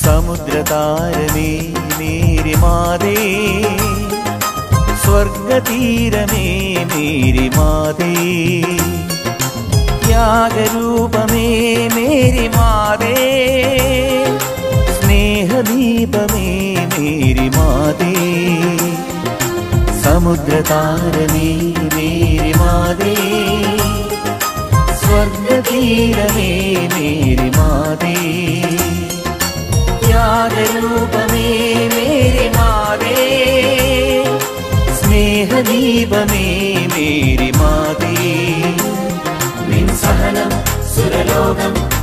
സമുദ്രതാരമേ Mary മാതേ സ്വർഗതീരമേ Mary മാതേ ത്യാഗരൂപമേ Mary മാതേ സ്നേഹദീപമേ മേരി മാതേ സമുദ്രതാരമേ മേരി മാതേ സ്വർഗതീരമേ മേരി മാതേ ത്യാഗരൂപമേ മേരി മാതേ സ്നേഹദീപമേ മേരി മാതേ നിൻ സഹനം സുരലോകം